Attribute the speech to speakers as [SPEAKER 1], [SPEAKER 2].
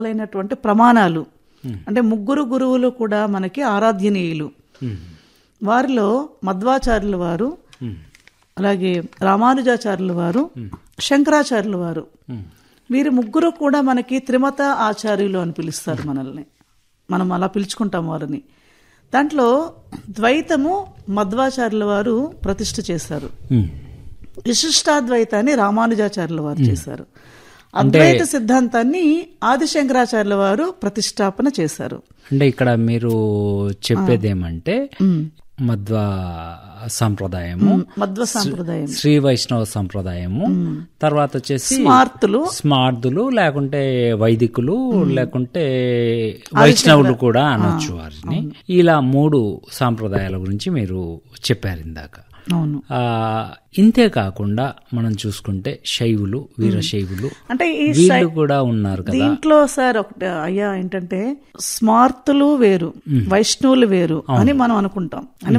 [SPEAKER 1] అయినటువంటి ప్రమాణాలు అంటే ముగ్గురు గురువులు కూడా మనకి ఆరాధ్యనీయులు వారిలో మధ్వాచార్యుల వారు అలాగే రామానుజాచార్యుల వారు శంకరాచార్యుల వారు వీరి ముగ్గురు కూడా మనకి త్రిమత ఆచార్యులు అని పిలుస్తారు మనల్ని మనం అలా పిలుచుకుంటాం వారిని దాంట్లో ద్వైతము మధ్వాచార్యుల వారు ప్రతిష్ఠ చేశారు విశిష్టాద్వైతాన్ని రామానుజాచార్యుల వారు చేశారు అద్వైత సిద్ధాంతాన్ని ఆదిశంకరాచార్యుల వారు ప్రతిష్టాపన చేశారు
[SPEAKER 2] అంటే ఇక్కడ మీరు చెప్పేది ఏమంటే మధ్వ సంప్రదాయము
[SPEAKER 1] మధ్వ సాంప్రదాయం
[SPEAKER 2] శ్రీ వైష్ణవ సంప్రదాయము తర్వాత వచ్చేసి
[SPEAKER 1] స్మార్తులు
[SPEAKER 2] స్మార్తులు లేకుంటే వైదికులు లేకుంటే వైష్ణవులు కూడా అనొచ్చు వారిని ఇలా మూడు సాంప్రదాయాల గురించి మీరు చెప్పారు ఇందాక
[SPEAKER 1] అవును
[SPEAKER 2] ఆ, ఇంతే కాకుండా మనం చూసుకుంటే శైవులు వీరశైవులు
[SPEAKER 1] అంటే ఈ
[SPEAKER 2] వీళ్ళు కూడా ఉన్నారు కదా
[SPEAKER 1] దీంట్లో సార్ ఒకటి అయ్యా ఏంటంటే స్మార్తులు వేరు వైష్ణవులు వేరు అని మనం అనుకుంటాం అని